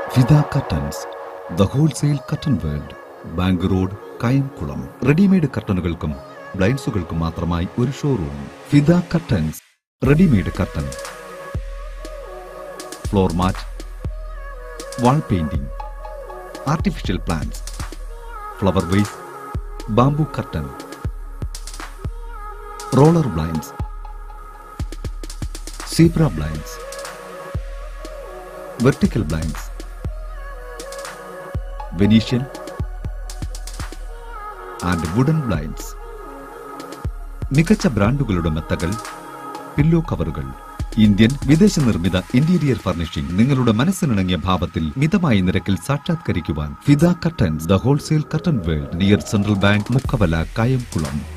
Fida curtains the wholesale curtain world bank road Kayamkulam readymade കർട്ടനുകൾക്കും ബ്ലൈൻഡ്സുകൾക്കും മാത്രമായി ഒരു showroom Fida curtains readymade curtain floor mat wall painting artificial plants flower vase bamboo curtain roller blinds zebra blinds vertical blinds Venetian and wooden blinds മികച്ച ബ്രാൻഡുകളുടെ മെത്തകൾ pillow കവറുകൾ Indian വിദേശ നിർമ്മിത interior furnishing നിങ്ങളുടെ മനസ്സിനിണങ്ങിയ ഭാവത്തിൽ മിതമായ നിരക്കിൽ സാക്ഷാത്കരിക്കുവാൻ Fida curtains the wholesale curtain world near central bank Mukkavala Kayamkulam